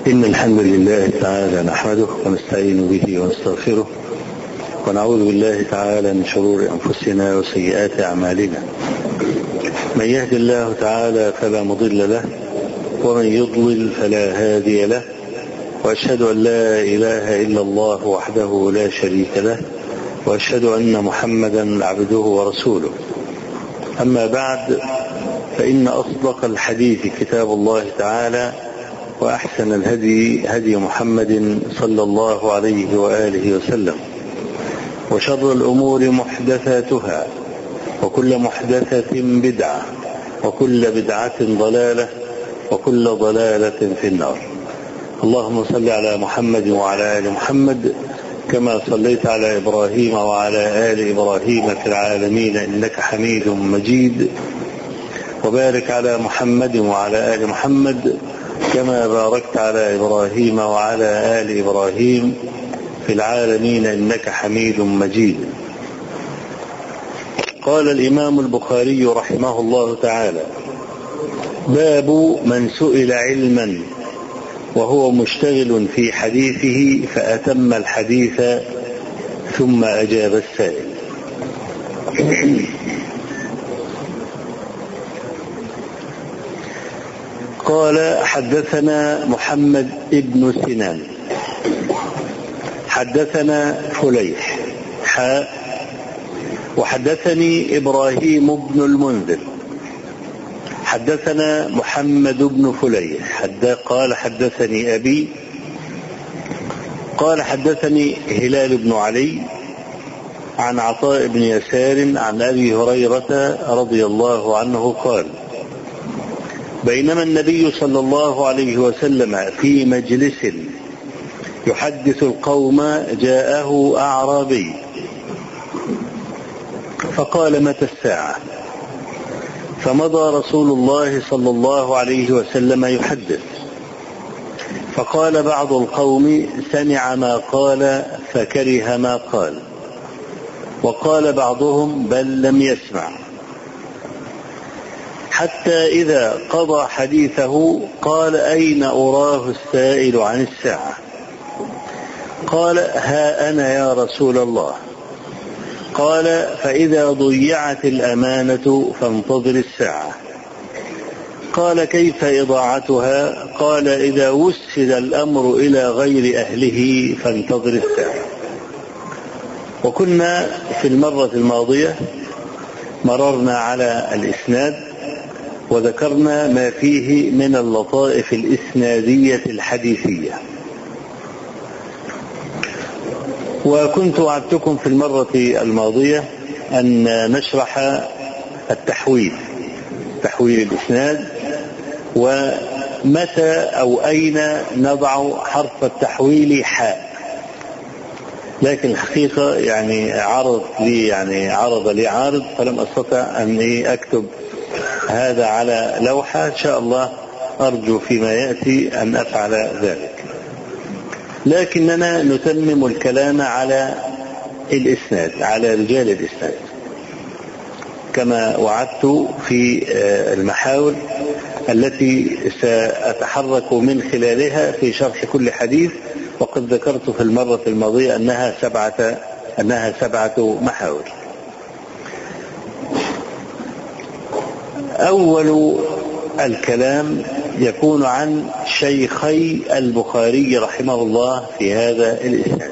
إن الحمد لله تعالى نحمده ونستعين به ونستغفره ونعوذ بالله تعالى من شرور أنفسنا وسيئات أعمالنا من يهد الله تعالى فلا مضل له ومن يضلل فلا هادي له وأشهد أن لا إله إلا الله وحده لا شريك له وأشهد أن محمدا عبده ورسوله أما بعد فإن أصدق الحديث كتاب الله تعالى وأحسن الهدي هدي محمد صلى الله عليه وآله وسلم وشر الأمور محدثاتها وكل محدثة بدعة وكل بدعة ضلالة وكل ضلالة في النار اللهم صل على محمد وعلى آل محمد كما صليت على إبراهيم وعلى آل إبراهيم في العالمين إنك حميد مجيد وبارك على محمد وعلى آل محمد كما باركت على إبراهيم وعلى آل إبراهيم في العالمين إنك حميد مجيد قال الإمام البخاري رحمه الله تعالى باب من سئل علما وهو مشتغل في حديثه فأتم الحديث ثم أجاب السائل قال حدثنا محمد ابن سنان حدثنا فليح حاء وحدثني إبراهيم بن المنذر حدثنا محمد بن فليح حد قال حدثني أبي قال حدثني هلال بن علي عن عطاء بن يسار عن أبي هريرة رضي الله عنه قال بينما النبي صلى الله عليه وسلم في مجلس يحدث القوم جاءه أعرابي فقال متى الساعة فمضى رسول الله صلى الله عليه وسلم يحدث فقال بعض القوم سمع ما قال فكره ما قال وقال بعضهم بل لم يسمع حتى إذا قضى حديثه قال أين أراه السائل عن الساعة قال ها أنا يا رسول الله قال فإذا ضيعت الأمانة فانتظر الساعة قال كيف إضاعتها قال إذا وسد الأمر إلى غير أهله فانتظر الساعة وكنا في المرة الماضية مررنا على الإسناد وذكرنا ما فيه من اللطائف الإسنادية الحديثية وكنت وعدتكم في المرة الماضية أن نشرح التحويل تحويل الإسناد ومتى أو أين نضع حرف التحويل حاء لكن الحقيقة يعني عرض لي يعني عرض لي عارض فلم أستطع أن أكتب هذا على لوحة إن شاء الله أرجو فيما يأتي أن أفعل ذلك لكننا نتمم الكلام على الإسناد على رجال الإسناد كما وعدت في المحاور التي سأتحرك من خلالها في شرح كل حديث وقد ذكرت في المرة الماضية أنها سبعة أنها سبعة محاور أول الكلام يكون عن شيخي البخاري رحمه الله في هذا الإسناد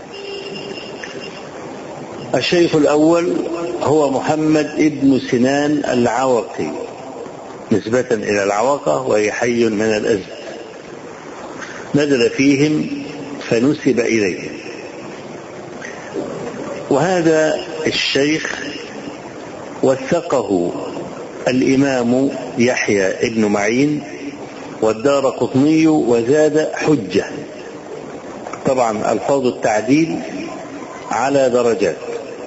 الشيخ الأول هو محمد ابن سنان العوقي نسبة إلى العوقة وهي حي من الأزد نزل فيهم فنسب إليهم وهذا الشيخ وثقه الإمام يحيى ابن معين والدار قطني وزاد حجة طبعا ألفاظ التعديل على درجات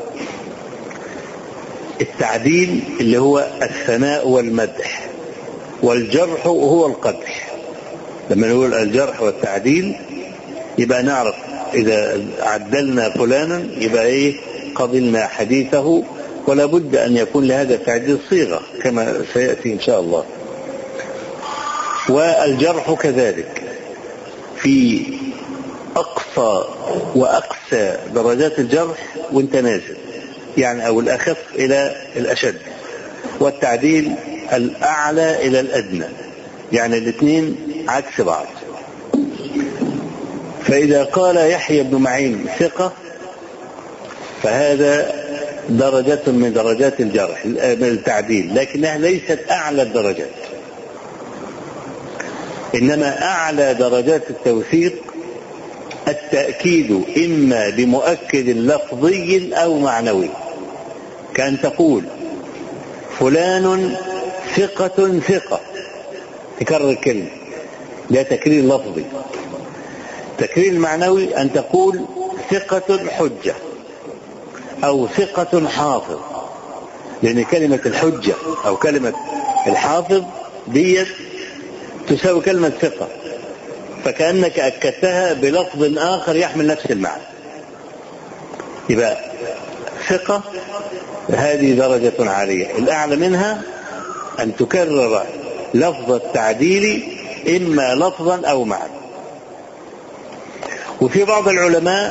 التعديل اللي هو الثناء والمدح والجرح هو القدح لما نقول الجرح والتعديل يبقى نعرف إذا عدلنا فلانا يبقى إيه قبلنا حديثه ولا بد أن يكون لهذا التعديل صيغة كما سيأتي إن شاء الله والجرح كذلك في أقصى وأقسى درجات الجرح وانت نازل يعني أو الأخف إلى الأشد والتعديل الأعلى إلى الأدنى يعني الاثنين عكس بعض فإذا قال يحيى بن معين ثقة فهذا درجة من درجات الجرح من التعديل لكنها ليست أعلى الدرجات إنما أعلى درجات التوثيق التأكيد إما بمؤكد لفظي أو معنوي كأن تقول فلان ثقة ثقة تكرر الكلمة ده تكرير لفظي التكرير المعنوي أن تقول ثقة حجة أو ثقة حافظ لأن كلمة الحجة أو كلمة الحافظ ديت تساوي كلمة ثقة فكأنك أكدتها بلفظ آخر يحمل نفس المعنى يبقى ثقة هذه درجة عالية الأعلى منها أن تكرر لفظ التعديل إما لفظا أو معنى وفي بعض العلماء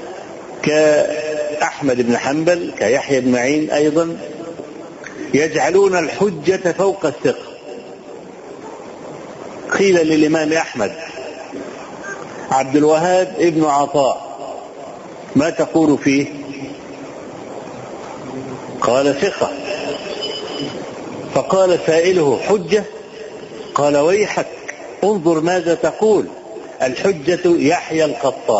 كأحمد بن حنبل كيحيى بن معين أيضا يجعلون الحجة فوق الثقة قيل للإمام أحمد عبد الوهاب ابن عطاء ما تقول فيه قال ثقة فقال سائله حجة قال ويحك انظر ماذا تقول الحجة يحيى القطان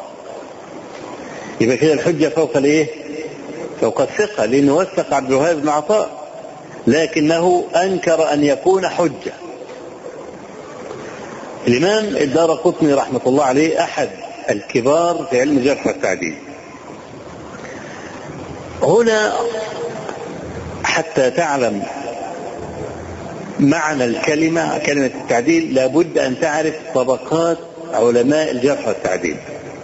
يبقى كده الحجة فوق الايه فوق الثقة لأنه وثق عبد الوهاب بن عطاء لكنه أنكر أن يكون حجة الإمام الدار قطني رحمة الله عليه أحد الكبار في علم الجرح والتعديل هنا حتى تعلم معنى الكلمة كلمة التعديل لابد أن تعرف طبقات علماء الجرح والتعديل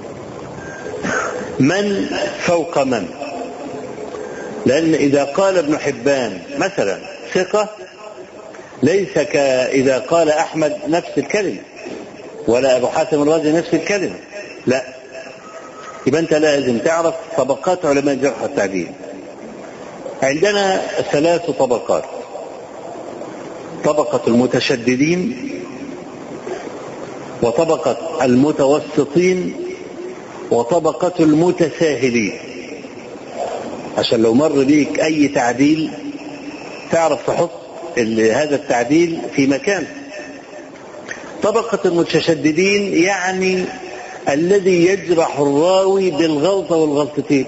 من فوق من لأن إذا قال ابن حبان مثلا ثقة ليس كإذا قال أحمد نفس الكلمة ولا أبو حاتم الرازي نفس الكلمة لا يبقى أنت لازم تعرف طبقات علماء الجرح والتعديل عندنا ثلاث طبقات طبقة المتشددين وطبقة المتوسطين وطبقة المتساهلين عشان لو مر بيك أي تعديل تعرف تحط هذا التعديل في مكان طبقة المتشددين يعني الذي يجرح الراوي بالغلطة والغلطتين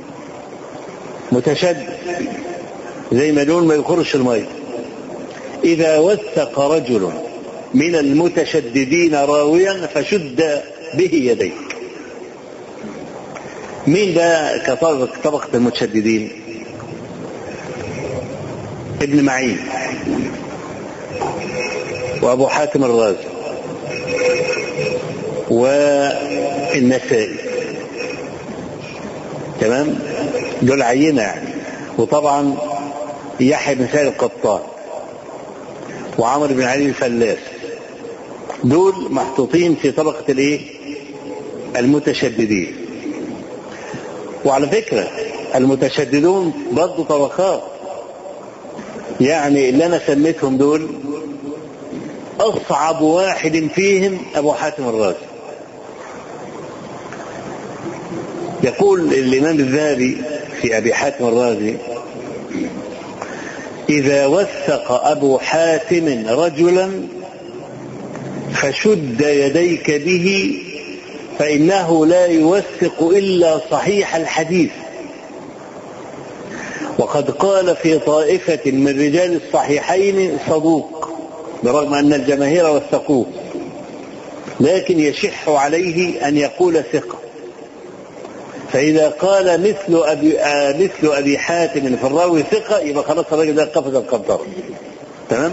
متشدد زي ما نقول ما يخرش المية إذا وثق رجل من المتشددين راويا فشد به يديك مين ده كطبقة المتشددين ابن معين وابو حاتم الرازي والنسائي تمام دول عينة يعني وطبعا يحيى بن سعيد القطان وعمر بن علي الفلاس دول محطوطين في طبقة الايه المتشددين وعلى فكرة المتشددون برضه طبقات يعني اللي انا سميتهم دول اصعب واحد فيهم ابو حاتم الرازي يقول الامام الذهبي في ابي حاتم الرازي اذا وثق ابو حاتم رجلا فشد يديك به فانه لا يوثق الا صحيح الحديث وقد قال في طائفة من رجال الصحيحين صدوق برغم أن الجماهير وثقوه لكن يشح عليه أن يقول ثقة فإذا قال مثل أبي آه مثل أبي حاتم في الراوي ثقة يبقى خلاص الراجل ده قفز القنطرة تمام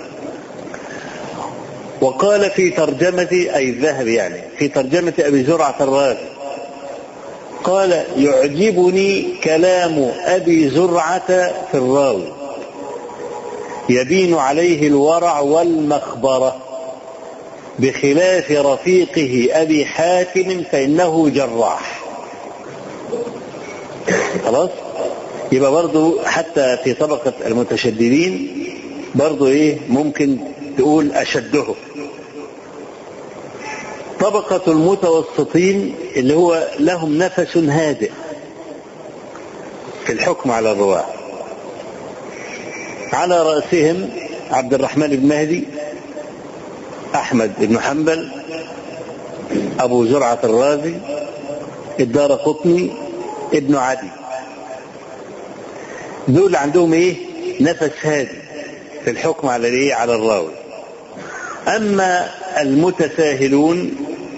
وقال في ترجمة أي الذهب يعني في ترجمة أبي زرعة الرازي قال يعجبني كلام أبي زرعة في الراوي يبين عليه الورع والمخبرة بخلاف رفيقه أبي حاتم فإنه جراح خلاص يبقى برضو حتى في طبقة المتشددين برضو ايه ممكن تقول أشده طبقة المتوسطين اللي هو لهم نفس هادئ في الحكم على الرواة على رأسهم عبد الرحمن بن مهدي أحمد بن حنبل أبو زرعة الرازي الدار قطني ابن عدي دول عندهم ايه نفس هادي في الحكم على الايه على الراوي اما المتساهلون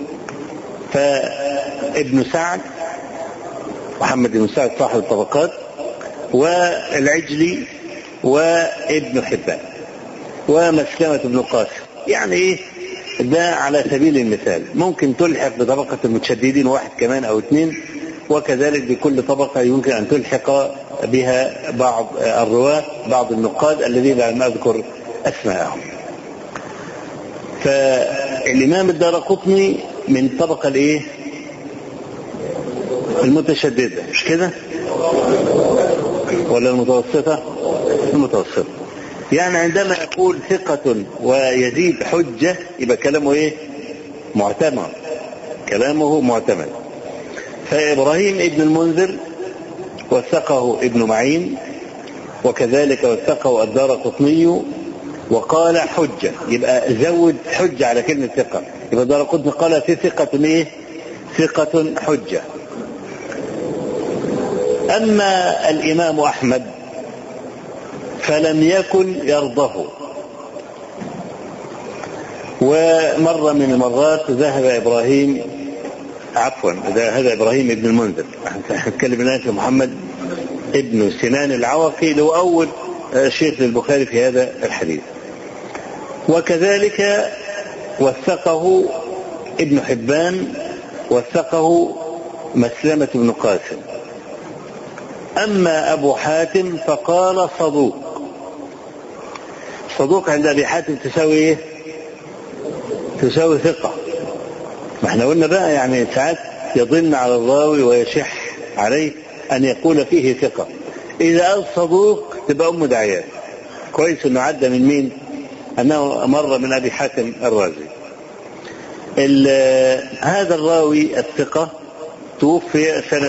فابن سعد محمد بن سعد صاحب الطبقات والعجلي وابن حبان ومسلمة بن قاسم يعني ايه ده على سبيل المثال ممكن تلحق بطبقة المتشددين واحد كمان او اثنين وكذلك بكل طبقة يمكن أن تلحق بها بعض الرواة بعض النقاد الذين لم أذكر أسماءهم فالإمام الدار قطني من الطبقة الإيه المتشددة مش كده ولا المتوسطة المتوسطة يعني عندما يقول ثقة ويزيد حجة يبقى كلامه ايه معتمد كلامه معتمد فإبراهيم ابن المنذر وثقه ابن معين وكذلك وثقه الدار قطني وقال حجة يبقى زود حجة على كلمة ثقة يبقى الدار قطني قال في ثقة ايه ثقة حجة أما الإمام أحمد فلم يكن يرضه ومرة من المرات ذهب إبراهيم عفوا هذا إبراهيم ابن المنذر هنتكلم الآن في محمد ابن سنان العوقي اللي هو أول شيخ للبخاري في هذا الحديث وكذلك وثقه ابن حبان وثقه مسلمة بن قاسم أما أبو حاتم فقال صدوق صدوق عند أبي حاتم تساوي إيه؟ تساوي ثقة ما احنا قلنا بقى يعني ساعات يضن على الراوي ويشح عليه أن يقول فيه ثقة إذا قال صدوق تبقى أم دعيات كويس إنه عدى من مين؟ أنه مر من أبي حاتم الرازي هذا الراوي الثقة توفي سنة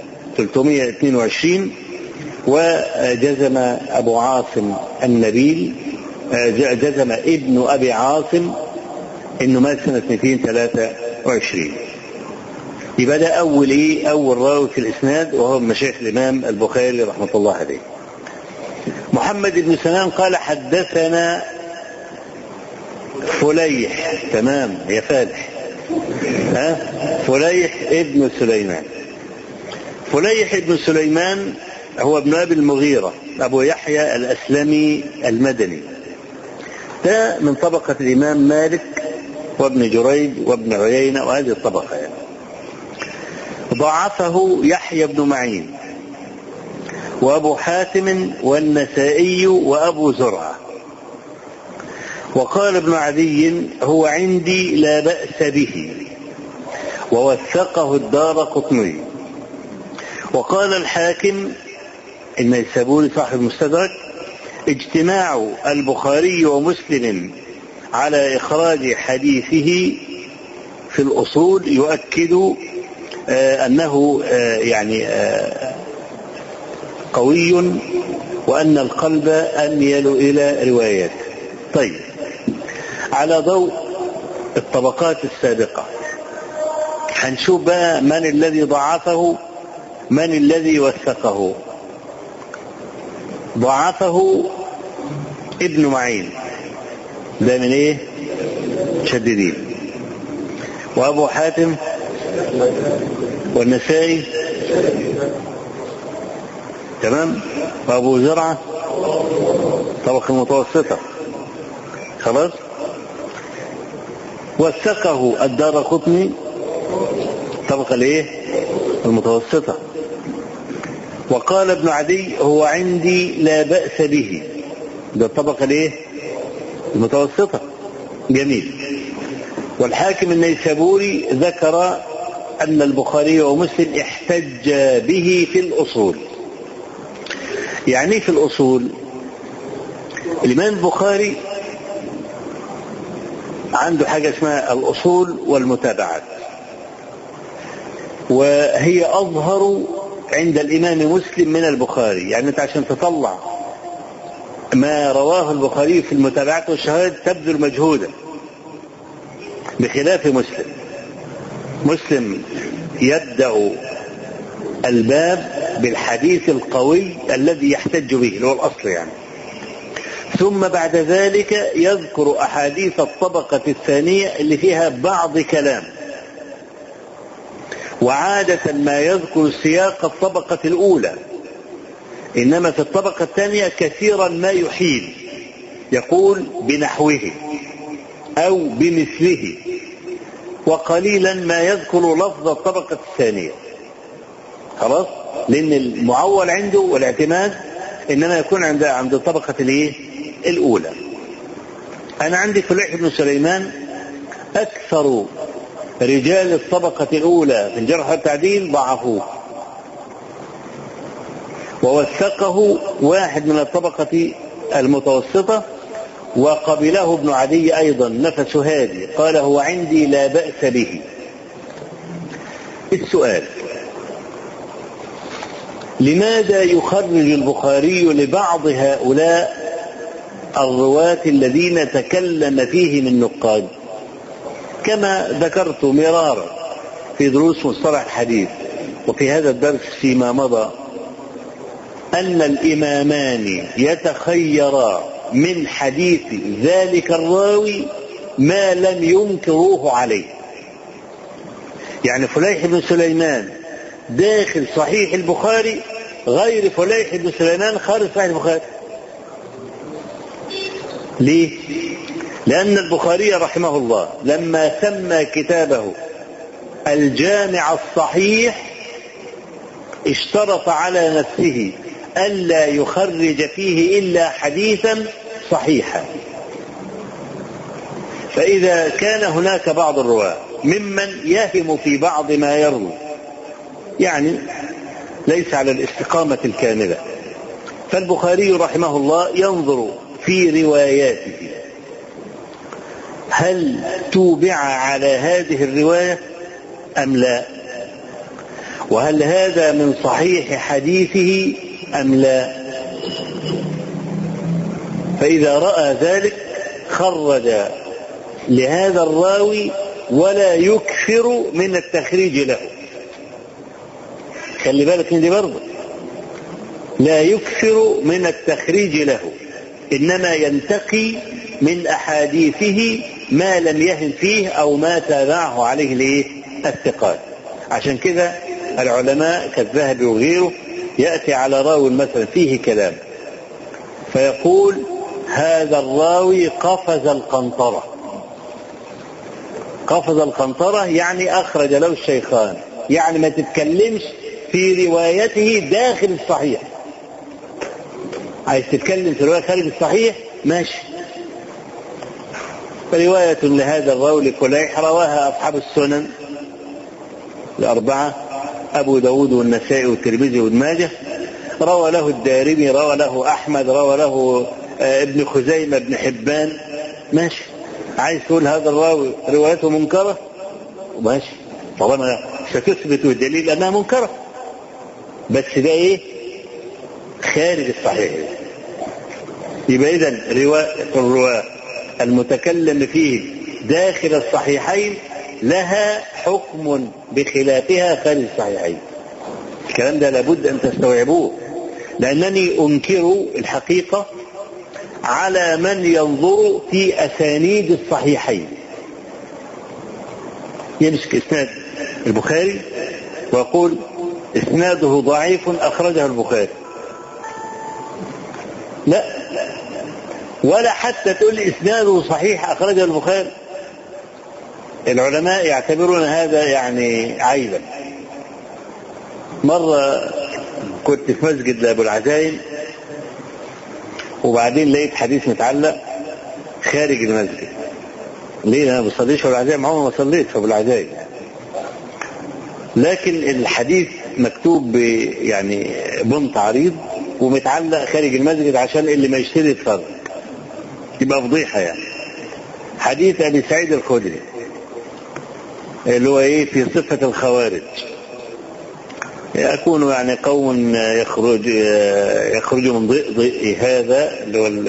322 وجزم أبو عاصم النبيل جزم ابن أبي عاصم إنه مات سنة 223 يبقى ده أول إيه؟ أول راوي في الإسناد وهو من مشايخ الإمام البخاري رحمة الله عليه. محمد بن سنان قال حدثنا فليح تمام يا فالح ها فليح ابن سليمان فليح ابن سليمان هو ابن ابي المغيرة ابو يحيى الاسلمي المدني ده من طبقة الامام مالك وابن جريج وابن عيينة وهذه الطبقة يعني. ضعفه يحيى بن معين وابو حاتم والنسائي وابو زرعه وقال ابن عدي هو عندي لا بأس به ووثقه الدار قطني وقال الحاكم النيسابوري صاحب المستدرك اجتماع البخاري ومسلم على إخراج حديثه في الأصول يؤكد آه أنه آه يعني آه قوي وأن القلب أميل إلى رواياته طيب على ضوء الطبقات السابقة هنشوف بقى من الذي ضعفه من الذي وثقه ضعفه ابن معين ده من ايه شديدين وابو حاتم والنسائي تمام وابو زرعه طبقه متوسطه خلاص وثقه الدار قطني طبقة الايه المتوسطة وقال ابن عدي هو عندي لا بأس به ده الطبقة الايه المتوسطة جميل والحاكم النيسابوري ذكر أن البخاري ومسلم احتج به في الأصول يعني في الأصول الإمام البخاري عنده حاجة اسمها الأصول والمتابعات وهي أظهر عند الإمام مسلم من البخاري يعني أنت عشان تطلع ما رواه البخاري في المتابعات والشهادة تبذل مجهودا بخلاف مسلم مسلم يبدأ الباب بالحديث القوي الذي يحتج به اللي هو الأصل يعني ثم بعد ذلك يذكر أحاديث الطبقة الثانية اللي فيها بعض كلام وعادة ما يذكر سياق الطبقة الأولى إنما في الطبقة الثانية كثيرا ما يحيل يقول بنحوه أو بمثله وقليلا ما يذكر لفظ الطبقة الثانية خلاص لأن المعول عنده والاعتماد إنما يكون عند عند الطبقة الإيه؟ الأولى أنا عندي فليح بن سليمان أكثر رجال الطبقة الأولى في الجرح والتعديل ضعفوه ووثقه واحد من الطبقة المتوسطة وقبله ابن عدي أيضا نفس هادي قال هو عندي لا بأس به السؤال لماذا يخرج البخاري لبعض هؤلاء الرواة الذين تكلم فيهم النقاد كما ذكرت مرارا في دروس مصطلح الحديث وفي هذا الدرس فيما مضى أن الإمامان يتخيرا من حديث ذلك الراوي ما لم ينكروه عليه يعني فليح بن سليمان داخل صحيح البخاري غير فليح بن سليمان خارج صحيح البخاري ليه لأن البخاري رحمه الله لما سمى كتابه الجامع الصحيح اشترط على نفسه ألا يخرج فيه إلا حديثا صحيحا فإذا كان هناك بعض الرواة ممن يهم في بعض ما يروي يعني ليس على الاستقامة الكاملة فالبخاري رحمه الله ينظر في رواياته هل توبع على هذه الرواية أم لا وهل هذا من صحيح حديثه أم لا فإذا رأى ذلك خرج لهذا الراوي ولا يكثر من التخريج له خلي بالك من دي برضه لا يكثر من التخريج له إنما ينتقي من أحاديثه ما لم يهن فيه أو ما تابعه عليه الايه؟ الثقات عشان كده العلماء كالذهبي وغيره يأتي على راوي مثلا فيه كلام فيقول هذا الراوي قفز القنطرة قفز القنطرة يعني أخرج له الشيخان يعني ما تتكلمش في روايته داخل الصحيح عايز تتكلم في رواية خارج الصحيح ماشي رواية لهذا الراوي لكليح رواها أصحاب السنن الأربعة أبو داود والنسائي والترمذي وابن ماجه روى له الدارمي روى له أحمد روى له ابن خزيمة ابن حبان ماشي عايز تقول هذا الراوي روايته منكرة ماشي طالما ستثبت الدليل أنها منكرة بس ده إيه خارج الصحيح يبقى إذا رواية الرواة المتكلم فيه داخل الصحيحين لها حكم بخلافها خارج الصحيحين الكلام ده لابد أن تستوعبوه لأنني أنكر الحقيقة على من ينظر في أسانيد الصحيحين يمسك إسناد البخاري ويقول إسناده ضعيف أخرجه البخاري لا ولا حتى تقول إسناده صحيح أخرجه البخاري العلماء يعتبرون هذا يعني عيبا مرة كنت في مسجد لأبو العزايم وبعدين لقيت حديث متعلق خارج المسجد ليه انا ما بصليش في العزايم عمري ما صليت في العزايم لكن الحديث مكتوب ب يعني بنط عريض ومتعلق خارج المسجد عشان اللي ما يشتري يتفرج يبقى فضيحه يعني حديث ابي سعيد الخدري اللي هو ايه في صفه الخوارج يكون يعني قوم يخرج يخرج من ضيء ضيء هذا اللي هو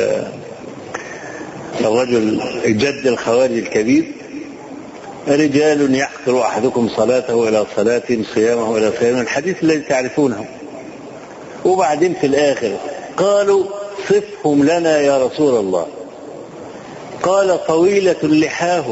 الرجل جد الخوارج الكبير رجال يحقر احدكم صلاته الى صلاه صيامه الى صيام الحديث الذي تعرفونه وبعدين في الاخر قالوا صفهم لنا يا رسول الله قال طويله لحاهم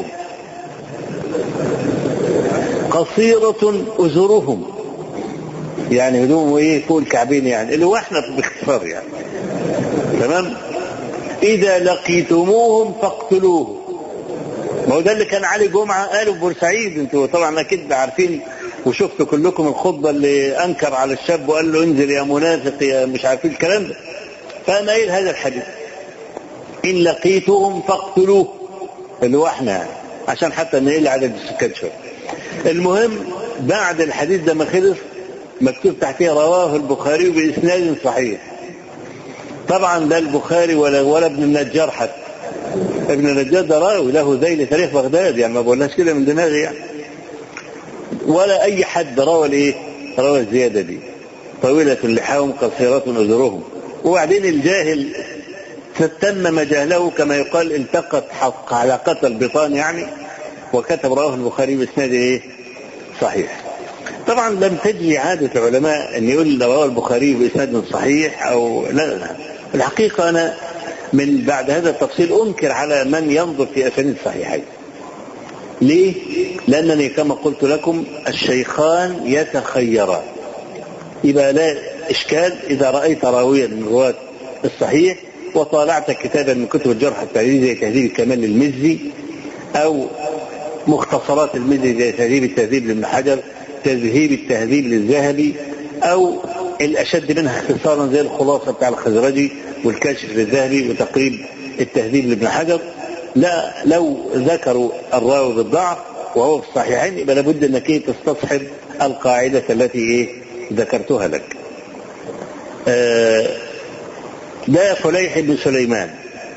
قصيره ازرهم يعني هدومه ايه فوق الكعبين يعني اللي هو احنا باختصار يعني تمام اذا لقيتموهم فاقتلوهم ما هو ده اللي كان علي جمعه قاله في بورسعيد انتوا طبعا اكيد عارفين وشفتوا كلكم الخطبه اللي انكر على الشاب وقال له انزل يا منافق يا مش عارفين الكلام ده فانا قايل هذا الحديث ان لقيتهم فاقتلوه اللي هو احنا عشان حتى نقل عدد السكان شويه المهم بعد الحديث ده ما خلص مكتوب تحتها رواه البخاري بإسناد صحيح طبعا لا البخاري ولا ولا ابن النجار حتى ابن النجار ده راوي له ذيل تاريخ بغداد يعني ما بقولناش كده من دماغي يعني ولا اي حد روى الايه روى الزياده دي طويله لحاهم قصيره اذرهم وبعدين الجاهل فتمم جهله كما يقال التقت حق علاقة البطان يعني وكتب رواه البخاري باسناد ايه صحيح طبعا لم تجري عادة العلماء أن يقول رواه البخاري بإسناد صحيح أو لا لا الحقيقة أنا من بعد هذا التفصيل أنكر على من ينظر في أسانيد الصحيحين ليه؟ لأنني كما قلت لكم الشيخان يتخيران يبقى لا إشكال إذا رأيت راويا من رواة الصحيح وطالعت كتابا من كتب الجرح التعديل زي تهذيب الكمال للمزي أو مختصرات المزي زي تهذيب التهذيب لابن حجر تذهيب التهذيب للذهبي او الاشد منها اختصارا زي الخلاصه بتاع الخزرجي والكاشف للذهبي وتقريب التهذيب لابن حجر لا لو ذكروا الراوي بالضعف وهو في الصحيحين يبقى لابد انك ايه تستصحب القاعده التي ايه ذكرتها لك. آه ده فليح بن سليمان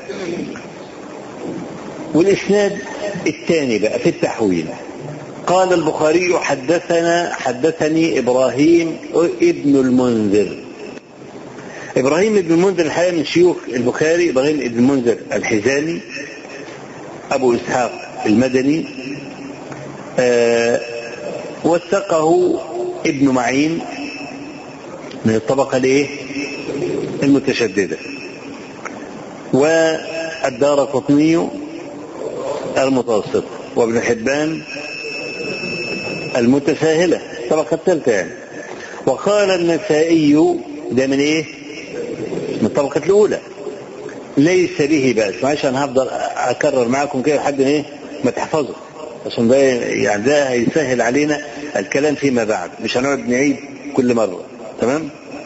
والاسناد الثاني بقى في التحويل قال البخاري حدثنا حدثني ابراهيم ابن المنذر ابراهيم ابن المنذر الحقيقه من شيوخ البخاري ابراهيم ابن المنذر الحزامي ابو اسحاق المدني آه وثقه ابن معين من الطبقه الايه المتشدده والدار قطني المتوسط وابن حبان المتساهلة الطبقة الثالثة يعني وقال النسائي ده من ايه؟ من الطبقة الأولى ليس به بأس معلش أنا هفضل أكرر معاكم كده لحد ايه؟ ما تحفظوا عشان ده يعني ده هيسهل علينا الكلام فيما بعد مش هنقعد نعيد كل مرة تمام؟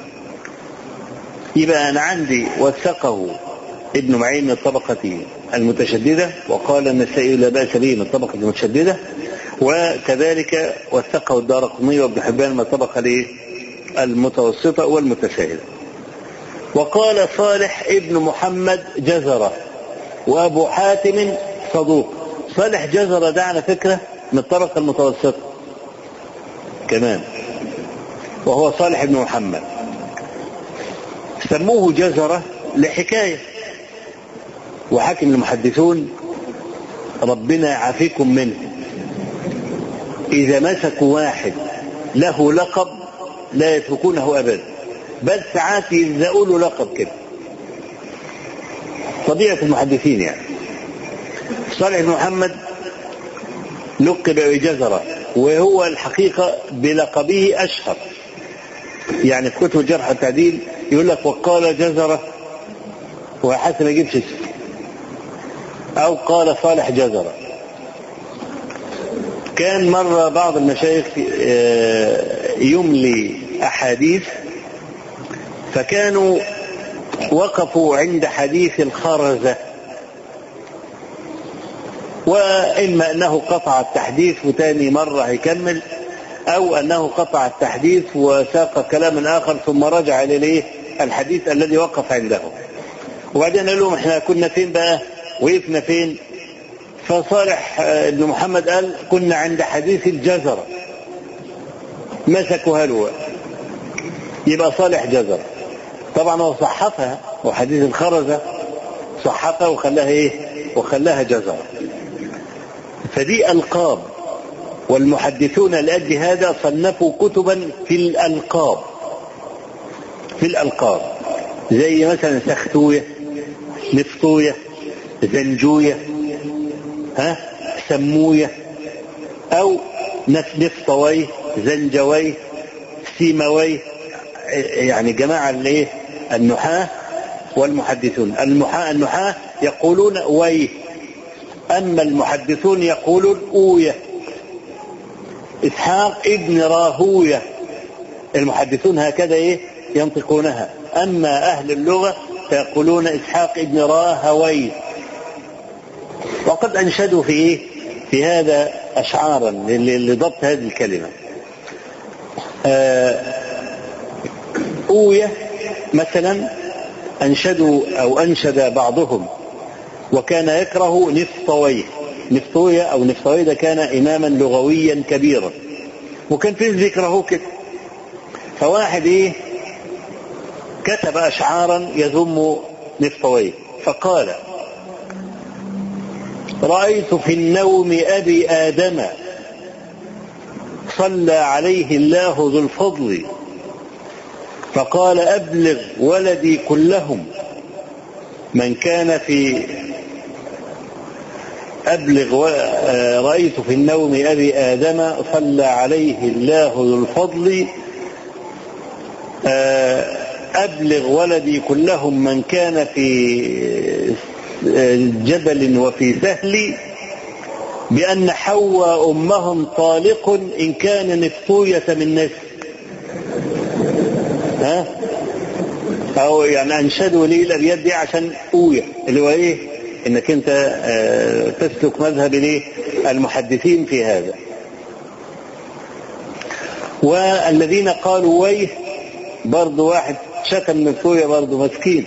يبقى أنا عندي وثقه ابن معين من الطبقة المتشددة وقال النسائي لا بأس به من الطبقة المتشددة وكذلك وثقه الدار قطني وابن حبان من الطبقة المتوسطة والمتساهلة وقال صالح ابن محمد جزرة وأبو حاتم صدوق صالح جزرة ده على فكرة من الطبقة المتوسطة كمان وهو صالح بن محمد سموه جزرة لحكاية وحاكم المحدثون ربنا يعافيكم منه إذا مسكوا واحد له لقب لا يتركونه أبدا بل ساعات يلزقوا له لقب كده طبيعة المحدثين يعني صالح بن محمد لقب بجزرة وهو الحقيقة بلقبه أشهر يعني في كتب الجرح والتعديل يقول لك وقال جزرة وحسن ما يجيبش اسم أو قال صالح جزرة كان مرة بعض المشايخ يملي أحاديث فكانوا وقفوا عند حديث الخرزة وإما أنه قطع التحديث وتاني مرة هيكمل أو أنه قطع التحديث وساق كلاما آخر ثم رجع إليه الحديث الذي وقف عنده وبعدين قال لهم احنا كنا فين بقى وقفنا فين فصالح بن محمد قال كنا عند حديث الجزرة مسكوا هلوة يبقى صالح جزر طبعا هو صحفها وحديث الخرزة صحفها وخلاها ايه وخلاها جزرة فدي ألقاب والمحدثون لأجل هذا صنفوا كتبا في الألقاب في الألقاب زي مثلا سختوية نفطوية زنجوية ها سموية أو نفطوي زنجوي سيموي يعني جماعة الايه النحاة والمحدثون المحاة النحاة يقولون ويه أما المحدثون يقولون أوية إسحاق ابن راهوية المحدثون هكذا إيه ينطقونها أما أهل اللغة فيقولون إسحاق ابن راهوي وقد أنشدوا في إيه في هذا أشعارا لضبط هذه الكلمة أوية مثلا أنشدوا أو أنشد بعضهم وكان يكره نفطويه نفطوية أو نفطوية ده كان إماما لغويا كبيرا وكان في ذكره كده فواحد إيه كتب أشعارا يذم نفطويه فقال رأيت في النوم أبي آدم صلى عليه الله ذو الفضل فقال أبلغ ولدي كلهم من كان في أبلغ رأيت في النوم أبي آدم صلى عليه الله ذو الفضل أبلغ ولدي كلهم من كان في جبل وفي سهل بأن حواء أمهم طالق إن كان نفطوية من نفس ها أو يعني أنشدوا لي الأبيات دي عشان أوية اللي هو إيه إنك أنت آه تسلك مذهب ليه المحدثين في هذا والذين قالوا ويه برضه واحد شتم نفسوية برضه مسكين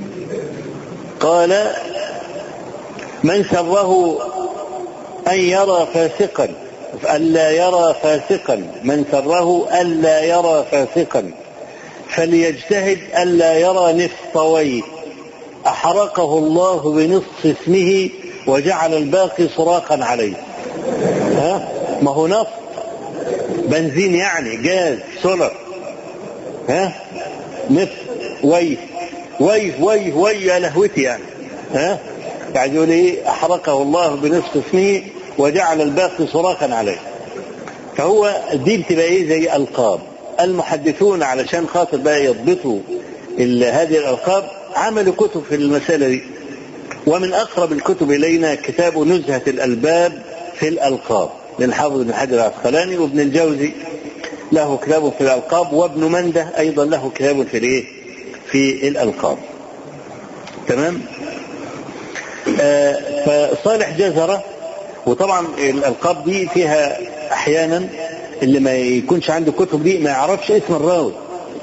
قال من سره أن يرى فاسقا ألا يرى فاسقا من سره ألا يرى فاسقا فليجتهد ألا يرى نفطويه أحرقه الله بنصف اسمه وجعل الباقي صراخا عليه ها ما هو نفط بنزين يعني جاز سولر ها نفط ويه ويه ويه ويه يا لهوتي يعني ها بعد يقول ايه احرقه الله بنصف اسمه وجعل الباقي صراخا عليه فهو دي بتبقى ايه زي القاب المحدثون علشان خاطر بقى يضبطوا هذه الالقاب عملوا كتب في المساله دي ومن اقرب الكتب الينا كتاب نزهه الالباب في الالقاب للحافظ بن حجر العسقلاني وابن الجوزي له كتاب في الالقاب وابن منده ايضا له كتاب في الايه في الالقاب تمام آه فصالح جزره وطبعا الالقاب دي فيها احيانا اللي ما يكونش عنده كتب دي ما يعرفش اسم الراوي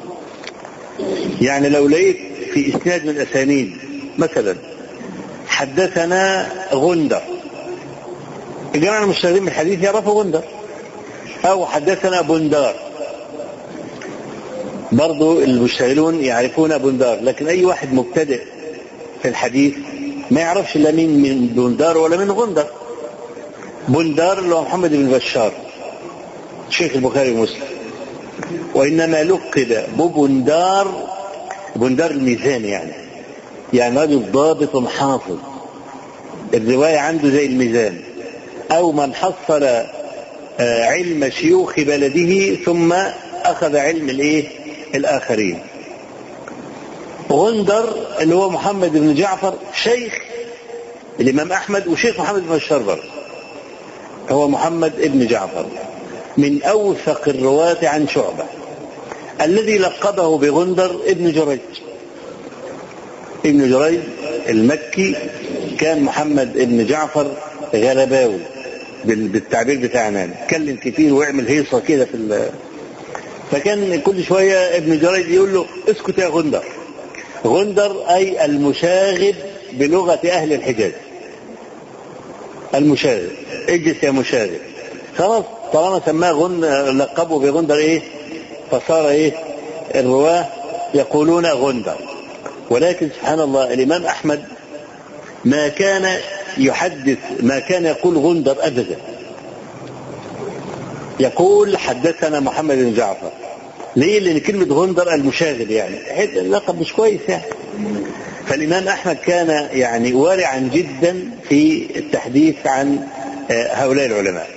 يعني لو لقيت في اسناد من الاسانيد مثلا حدثنا غندر الجماعه المشتغلين بالحديث يعرفوا غندر او حدثنا بندار برضو المشتغلون يعرفون بندار لكن اي واحد مبتدئ في الحديث ما يعرفش لا مين من بندار ولا من غندر بندار اللي هو محمد بن بشار شيخ البخاري ومسلم وإنما لقب ببندار بندار الميزان يعني يعني رجل ضابط حافظ الرواية عنده زي الميزان أو من حصل علم شيوخ بلده ثم أخذ علم الإيه الآخرين غندر اللي هو محمد بن جعفر شيخ الإمام أحمد وشيخ محمد بن بشار برضه هو محمد بن جعفر من أوثق الرواة عن شعبة الذي لقبه بغندر ابن جريج ابن جريج المكي كان محمد بن جعفر غلباوي بالتعبير بتاعنا اتكلم كتير ويعمل هيصه كده في ال... فكان كل شويه ابن جريج يقول له اسكت يا غندر غندر اي المشاغب بلغه اهل الحجاز المشاغب اجلس يا مشاغب خلاص طالما سماه غن لقبه بغندر ايه فصار ايه الرواه يقولون غندر ولكن سبحان الله الامام احمد ما كان يحدث ما كان يقول غندر ابدا يقول حدثنا محمد بن جعفر ليه لان كلمه غندر المشاغب يعني اللقب مش كويس يعني فالامام احمد كان يعني وارعا جدا في التحديث عن هؤلاء العلماء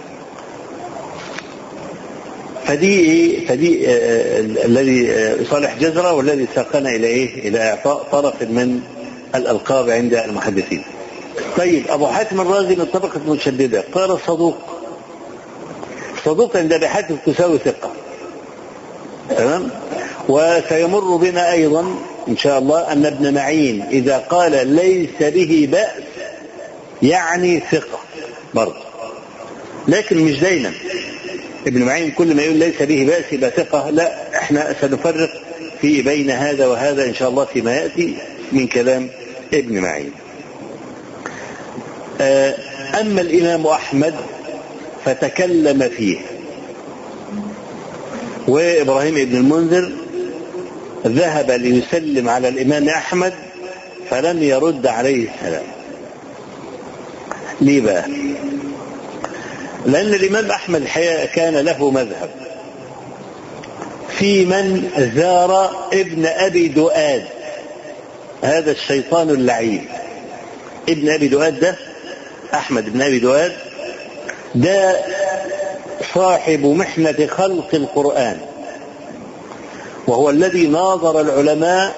فدي ايه فدي آه الذي آه صالح جزرة والذي ساقنا الى ايه الى اعطاء طرف من الالقاب عند المحدثين طيب ابو حاتم الرازي من الطبقة المتشددة قال صدوق صدوق عند ابي حاتم تساوي ثقة تمام وسيمر بنا ايضا ان شاء الله ان ابن معين اذا قال ليس به بأس يعني ثقة برضه لكن مش دايما ابن معين كل ما يقول ليس به بأس يبقى ثقة لا احنا سنفرق في بين هذا وهذا ان شاء الله فيما يأتي من كلام ابن معين أما الإمام أحمد فتكلم فيه وإبراهيم بن المنذر ذهب ليسلم على الإمام أحمد فلم يرد عليه السلام ليه بقى لأن الإمام أحمد الحقيقة كان له مذهب في من زار ابن أبي دؤاد هذا الشيطان اللعين ابن أبي دؤاد ده أحمد بن أبي دؤاد ده صاحب محنة خلق القرآن وهو الذي ناظر العلماء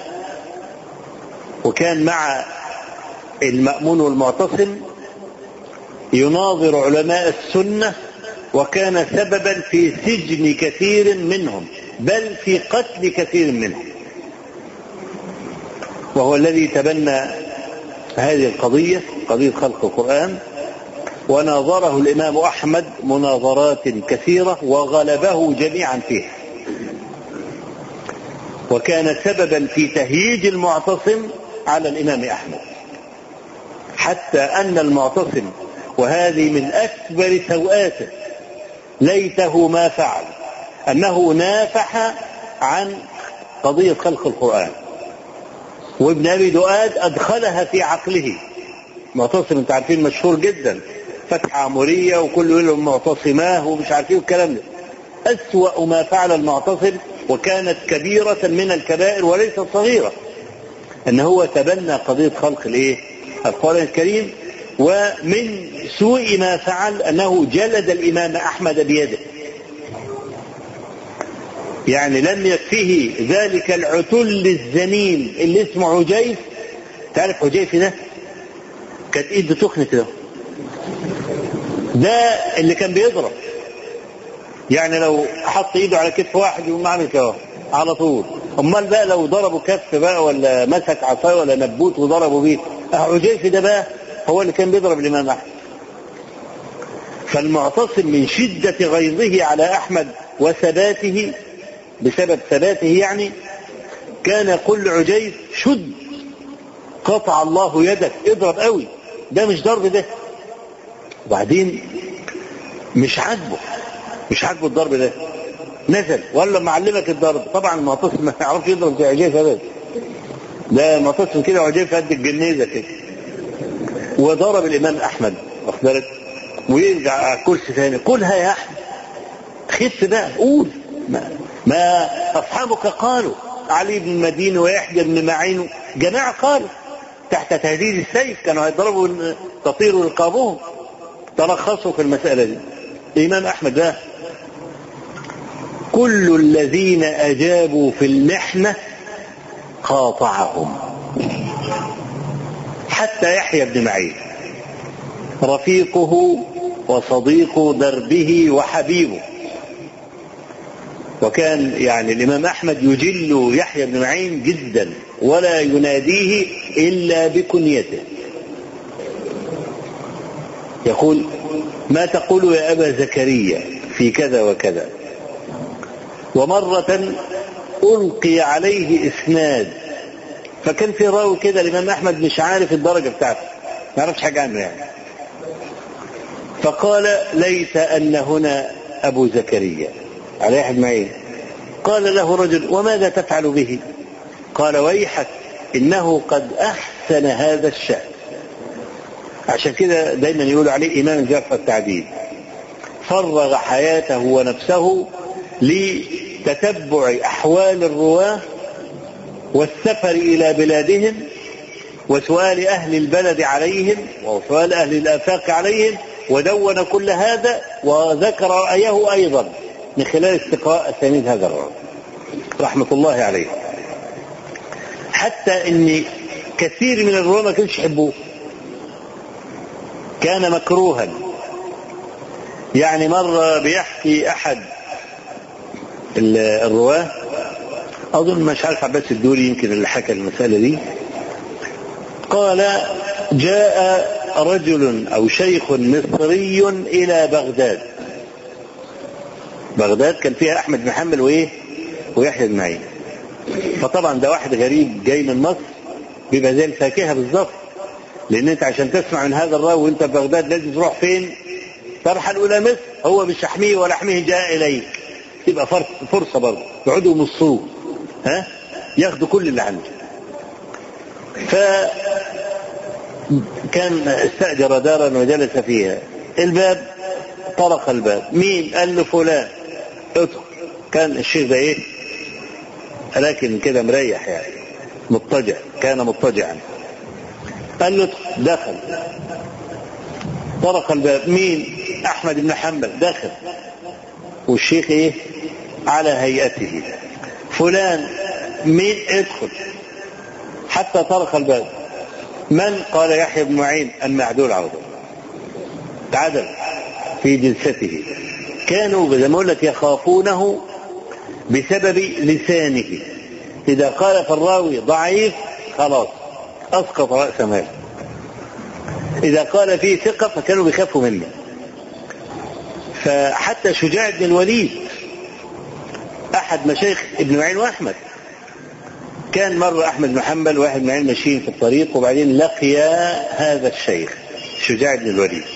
وكان مع المأمون والمعتصم يناظر علماء السنة وكان سببا في سجن كثير منهم بل في قتل كثير منهم وهو الذي تبنى هذه القضية قضية خلق القرآن وناظره الإمام أحمد مناظرات كثيرة وغلبه جميعا فيها وكان سببا في تهييج المعتصم على الإمام أحمد حتى أن المعتصم وهذه من أكبر سوءاته ليته ما فعل أنه نافح عن قضية خلق القرآن وابن أبي دؤاد أدخلها في عقله معتصم انت عارفين مشهور جدا فتح عمورية وكل يقول لهم معتصماه ومش عارفين الكلام ده أسوأ ما فعل المعتصم وكانت كبيرة من الكبائر وليست صغيرة أن هو تبنى قضية خلق الإيه؟ القرآن الكريم ومن سوء ما فعل أنه جلد الإمام أحمد بيده يعني لم يكفه ذلك العتل الزميم اللي اسمه عجيف تعرف عجيف ده كانت ايده تخن كده ده اللي كان بيضرب يعني لو حط ايده على كتف واحد يقوم عامل كده على طول امال بقى لو ضربوا كف بقى ولا مسك عصايه ولا نبوت وضربوا بيه عجيف ده بقى هو اللي كان بيضرب الامام احمد فالمعتصم من شدة غيظه على أحمد وثباته بسبب ثباته يعني كان يقول لعجيف شد قطع الله يدك اضرب قوي ده مش ضرب ده وبعدين مش عاجبه مش عاجبه الضرب ده نزل ولا معلمك الضرب طبعا المعتصم ما يعرفش يضرب زي عجيف ابدا ده معتصم كده عجيف قد الجنيزه كده وضرب الامام احمد واخد بالك ويرجع على الكرسي ثاني قولها يا احمد خف بقى قول ما, ما اصحابك قالوا علي بن المديني ويحيى بن معين جماعه قالوا تحت تهديد السيف كانوا هيضربوا تطير رقابهم تلخصوا في المساله دي الامام احمد ده كل الذين اجابوا في المحنه قاطعهم حتى يحيى بن معين رفيقه وصديق دربه وحبيبه وكان يعني الإمام أحمد يجل يحيى بن معين جدا ولا يناديه إلا بكنيته يقول ما تقول يا أبا زكريا في كذا وكذا ومرة ألقي عليه إسناد فكان في راوي كده الإمام أحمد مش عارف الدرجة بتاعته ما يعرفش حاجة عنه يعني فقال ليس أن هنا أبو زكريا عليه أحد معين قال له رجل وماذا تفعل به قال ويحك إنه قد أحسن هذا الشأن عشان كده دايما يقولوا عليه إمام الجرح والتعديل فرغ حياته ونفسه لتتبع أحوال الرواة والسفر إلى بلادهم وسؤال أهل البلد عليهم وسؤال أهل الآفاق عليهم ودون كل هذا وذكر رأيه أيضا من خلال استقراء أسانيد هذا الرجل رحمة الله عليه حتى ان كثير من الرواه ما كانش يحبوه كان مكروها يعني مرة بيحكي أحد الرواه أظن مش عارف عباس الدوري يمكن اللي حكى المسألة دي قال جاء رجل أو شيخ مصري إلى بغداد بغداد كان فيها أحمد بن حنبل وإيه ويحيى بن معين فطبعا ده واحد غريب جاي من مصر بيبقى زي الفاكهه بالظبط لان انت عشان تسمع من هذا الراوي وانت في بغداد لازم تروح فين؟ ترحل الى مصر هو بشحمه ولحمه جاء اليك تبقى فرصه برضه يقعدوا يمصوه ها ياخدوا كل اللي عنده ف كان استأجر دارا وجلس فيها الباب طرق الباب مين قال له فلان ادخل كان الشيخ ده ايه لكن كده مريح يعني مضطجع كان مضطجعا قال له دخل طرق الباب مين احمد بن حنبل دخل والشيخ ايه على هيئته فلان مين ادخل حتى طرق الباب من قال يحيى بن معين المعدول عوضه تعدل في جلسته كانوا زي ما اقول لك يخافونه بسبب لسانه إذا قال فالراوي ضعيف خلاص أسقط رأس ماله إذا قال فيه ثقة فكانوا بيخافوا منه فحتى شجاع بن الوليد أحد مشايخ ابن معين وأحمد كان مرة أحمد بن حنبل واحد من معين ماشيين في الطريق وبعدين لقيا هذا الشيخ شجاع بن الوليد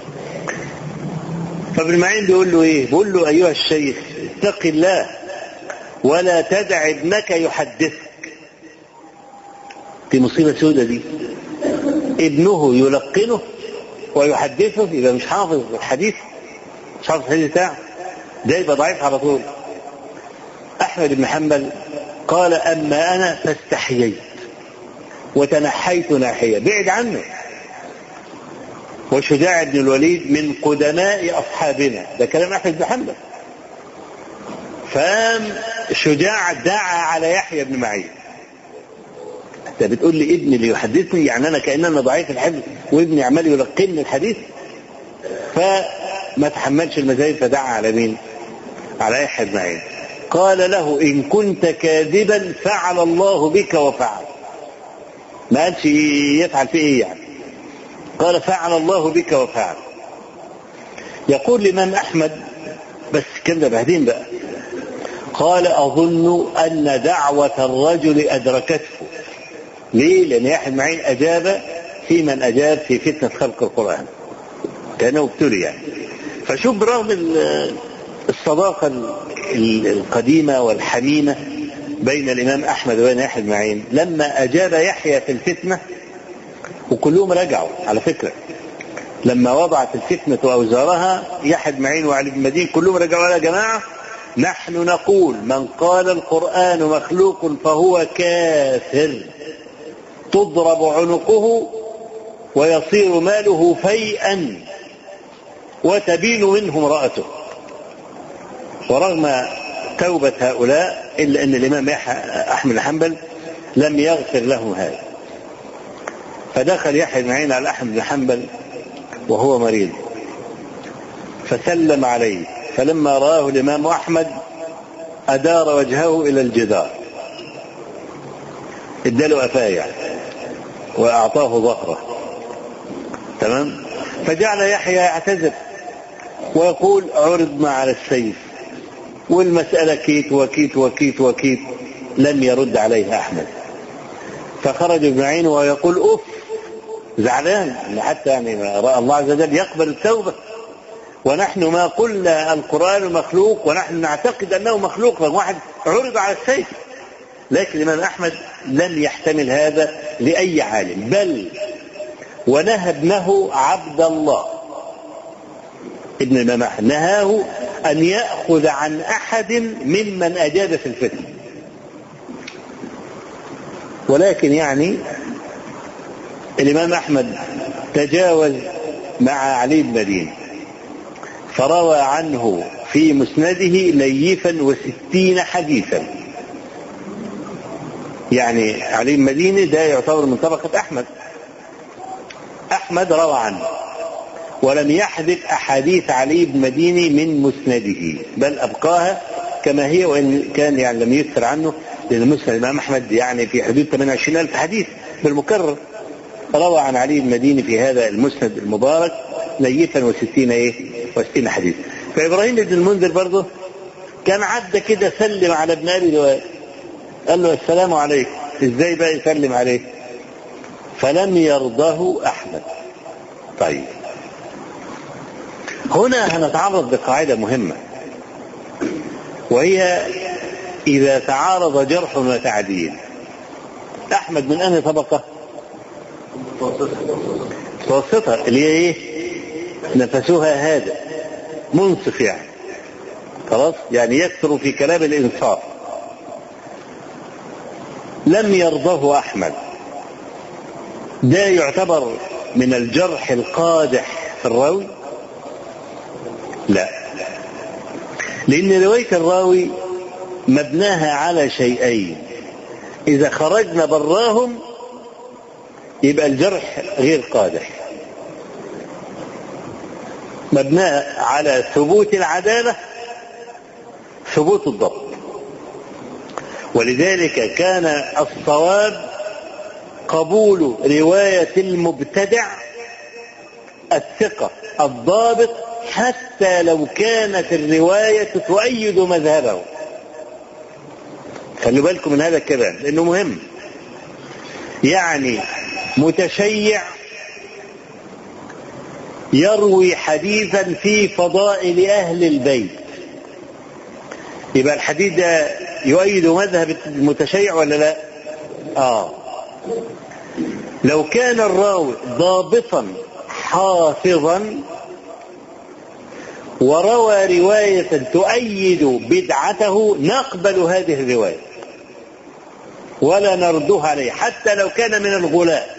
فابن معين بيقول له ايه؟ بيقول له ايها الشيخ اتق الله ولا تدع ابنك يحدثك دي مصيبة سودة دي ابنه يلقنه ويحدثه يبقى مش حافظ الحديث مش حافظ الحديث بتاعه ده يبقى ضعيف على طول أحمد بن حنبل قال أما أنا فاستحييت وتنحيت ناحية بعد عنه وشجاع بن الوليد من قدماء أصحابنا ده كلام أحمد بن حنبل فقام شجاع دعا على يحيى بن معين انت بتقول لي ابني اللي يحدثني يعني انا كان انا ضعيف الحفظ وابني عمال يلقني الحديث فما تحملش المزايد فدعا على مين؟ على يحيى بن معين قال له ان كنت كاذبا فعل الله بك وفعل ما قالش يفعل في ايه يعني قال فعل الله بك وفعل يقول الامام احمد بس كده بعدين بقى قال أظن أن دعوة الرجل أدركته ليه؟ لأن يحيى معين أجاب في من أجاب في فتنة خلق القرآن كانه ابتلي يعني فشوف برغم الصداقة القديمة والحميمة بين الإمام أحمد وبين يحيى معين لما أجاب يحيى في الفتنة وكلهم رجعوا على فكرة لما وضعت الفتنة أوزارها يحيى معين وعلي بن مدين كلهم رجعوا يا جماعة نحن نقول من قال القرآن مخلوق فهو كافر تضرب عنقه ويصير ماله فيئا وتبين منه امرأته ورغم توبة هؤلاء إلا أن الإمام أحمد بن حنبل لم يغفر له هذا فدخل يحيى بن معين على أحمد بن حنبل وهو مريض فسلم عليه فلما رآه الإمام أحمد أدار وجهه إلى الجدار اداله قفاه يعني وأعطاه ظهره تمام فجعل يحيى يعتذر ويقول عرضنا على السيف والمسألة كيت وكيت وكيت وكيت لم يرد عليه أحمد فخرج ابن عين ويقول أف زعلان حتى يعني الله عز وجل يقبل التوبة ونحن ما قلنا القرآن مخلوق ونحن نعتقد أنه مخلوق واحد عرض على السيف لكن الإمام أحمد لم يحتمل هذا لأي عالم بل ونهى ابنه عبد الله ابن الإمام أحمد نهاه أن يأخذ عن أحد ممن أجاد في الفتن ولكن يعني الإمام أحمد تجاوز مع علي بن مدين فروى عنه في مسنده ليفا وستين حديثا يعني علي بن مديني ده يعتبر من طبقة أحمد أحمد روى عنه ولم يحذف أحاديث علي بن مديني من مسنده بل أبقاها كما هي وإن كان يعني لم يكثر عنه لأن مسند الإمام أحمد يعني في حدود 28 ألف حديث بالمكرر روى عن علي بن مديني في هذا المسند المبارك ليفا وستين ايه وستين حديث فابراهيم بن المنذر برضه كان عدى كده سلم على ابن ابي دواد قال له السلام عليكم ازاي بقى يسلم عليه فلم يرضه احمد طيب هنا هنتعرض بقاعده مهمه وهي اذا تعارض جرح وتعديل احمد من انهي طبقه متوسطة اللي هي ايه نفسها هذا منصف يعني خلاص يعني يكثر في كلام الانصاف لم يرضه احمد ده يعتبر من الجرح القادح في الراوي لا لان روايه الراوي مبناها على شيئين اذا خرجنا براهم يبقى الجرح غير قادح مبناه على ثبوت العدالة ثبوت الضبط ولذلك كان الصواب قبول رواية المبتدع الثقة الضابط حتى لو كانت الرواية تؤيد مذهبه خلوا بالكم من هذا الكلام لأنه مهم يعني متشيع يروي حديثا في فضائل أهل البيت يبقى الحديث ده يؤيد مذهب المتشيع ولا لا؟ آه لو كان الراوي ضابطا حافظا وروى رواية تؤيد بدعته نقبل هذه الرواية ولا نردها عليه حتى لو كان من الغلاء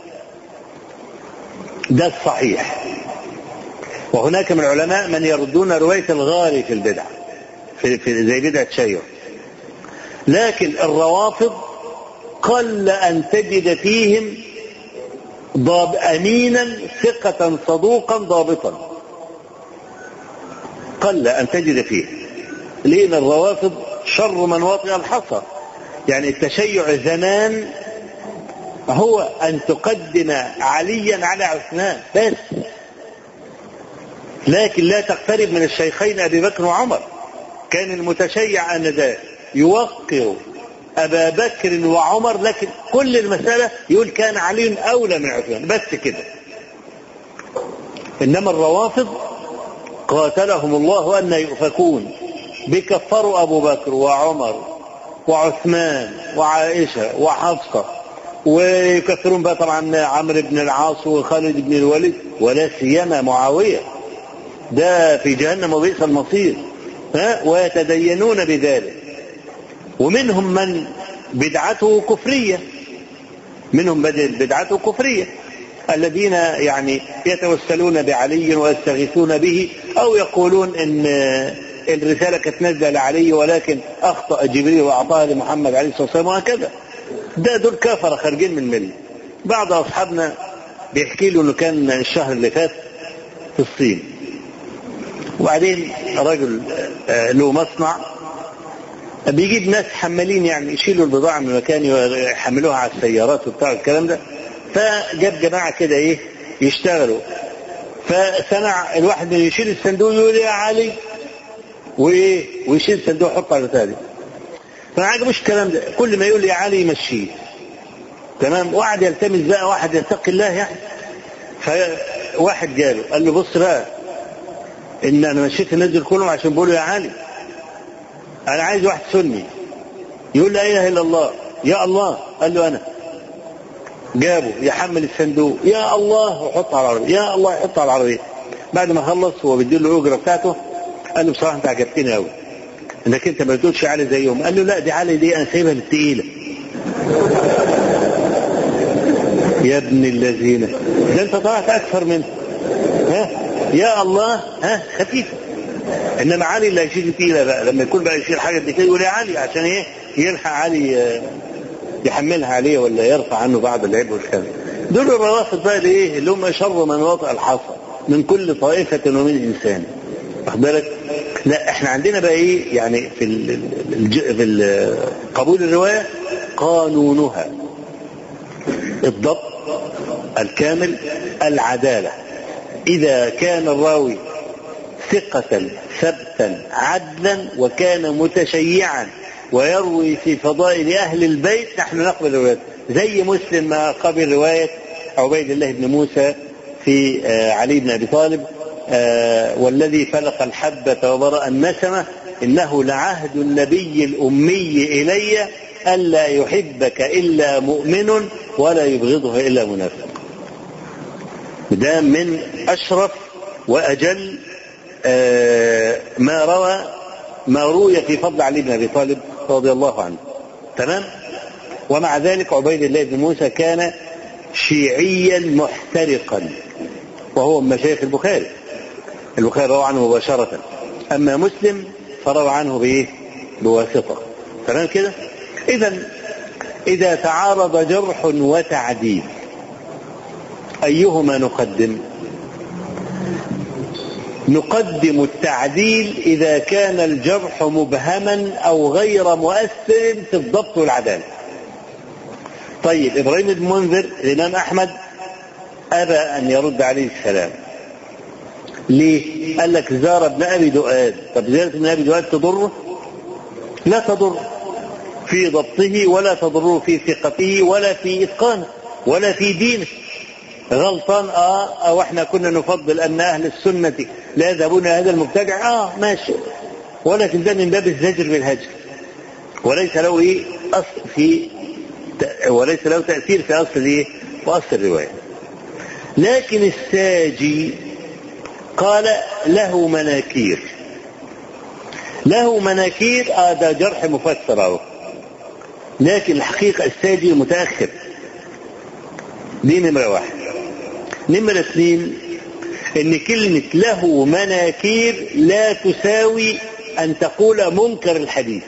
ده الصحيح وهناك من العلماء من يردون رواية الغالي في البدع في, في زي بدعة شيع لكن الروافض قل أن تجد فيهم ضاب أمينا ثقة صدوقا ضابطا قل أن تجد فيه لأن الروافض شر من وطئ الحصى يعني التشيع زمان هو أن تقدم عليا على عثمان بس لكن لا تقترب من الشيخين أبي بكر وعمر كان المتشيع آنذاك يوقر أبا بكر وعمر لكن كل المسألة يقول كان علي أولى من عثمان بس كده إنما الروافض قاتلهم الله أن يؤفكون بكفروا أبو بكر وعمر وعثمان وعائشة وحفصة ويكثرون بقى طبعا عمرو بن العاص وخالد بن الوليد ولا سيما معاوية ده في جهنم وبئس المصير ها ويتدينون بذلك ومنهم من بدعته كفرية منهم بدعته كفرية الذين يعني يتوسلون بعلي ويستغيثون به او يقولون ان الرسالة كانت نازلة لعلي ولكن اخطأ جبريل واعطاها لمحمد عليه الصلاة والسلام وهكذا ده دول كفرة خارجين من الملة بعض اصحابنا بيحكي له انه كان الشهر اللي فات في الصين وبعدين رجل له مصنع بيجيب ناس حمالين يعني يشيلوا البضاعة من مكان يحملوها على السيارات وبتاع الكلام ده فجاب جماعة كده ايه يشتغلوا فسمع الواحد من يشيل الصندوق يقول يا علي وايه ويشيل الصندوق يحطه على تاني فما عجبوش الكلام ده كل ما يقول يا علي يمشيه تمام وقعد يلتمس بقى واحد يتقي الله يعني فواحد جاله قال له بص بقى ان انا مشيت الناس دول كلهم عشان بيقولوا يا علي انا عايز واحد سني يقول لا اله الا الله يا الله قال له انا جابه يحمل الصندوق يا الله ويحطه على العربيه يا الله يحطه على العربيه بعد ما خلص هو بيديله الاجره بتاعته قال له بصراحه انت عجبتني قوي انك انت ما بتقولش علي زيهم قال له لا دي علي دي انا سايبها للتقيله يا ابن الذين ده انت طلعت اكثر منه ها يا الله ها خفيفه انما علي اللي هيشيل تقيله بقى لما يكون بقى يشيل حاجه دي كده يقول يا علي عشان ايه يلحق علي يحملها عليه ولا يرفع عنه بعض العيب والكلام دول الروافض بقى الايه اللي هم شر من وطئ الحصى من كل طائفه ومن انسان واخد بالك لا احنا عندنا بقى ايه يعني في ال في ال قبول الروايه قانونها الضبط الكامل العداله اذا كان الراوي ثقة ثبتا عدلا وكان متشيعا ويروي في فضائل أهل البيت نحن نقبل روايته زي مسلم ما قبل رواية عبيد الله بن موسى في علي بن أبي طالب والذي فلق الحبة وبرأ النسمة إنه لعهد النبي الأمي إلي ألا يحبك إلا مؤمن ولا يبغضه إلا منافق ده من أشرف وأجل ما روى ما روي في فضل علي بن ابي طالب رضي الله عنه تمام ومع ذلك عبيد الله بن موسى كان شيعيا محترقا وهو من مشايخ البخاري البخاري روى عنه مباشرة أما مسلم فروى عنه بإيه؟ بواسطة تمام كده؟ إذا إذا تعارض جرح وتعديل أيهما نقدم؟ نقدم التعديل إذا كان الجرح مبهما أو غير مؤثر في الضبط والعدالة طيب إبراهيم بن منذر الإمام أحمد أبى أن يرد عليه السلام ليه؟ قال لك زار ابن أبي دؤاد طب زيارة ابن أبي دؤاد تضره؟ لا تضر في ضبطه ولا تضره في ثقته ولا في إتقانه ولا في دينه غلطان اه او احنا كنا نفضل ان اهل السنه لا يذهبون الى هذا المبتدع اه ماشي ولكن ده من باب الزجر بالهجر وليس له ايه اصل في وليس له تاثير في اصل ايه في اصل الروايه لكن الساجي قال له مناكير له مناكير اه ده جرح مفسر اهو لكن الحقيقه الساجي متاخر دي نمره واحد نمرة اثنين ان كلمة له مناكير لا تساوي ان تقول منكر الحديث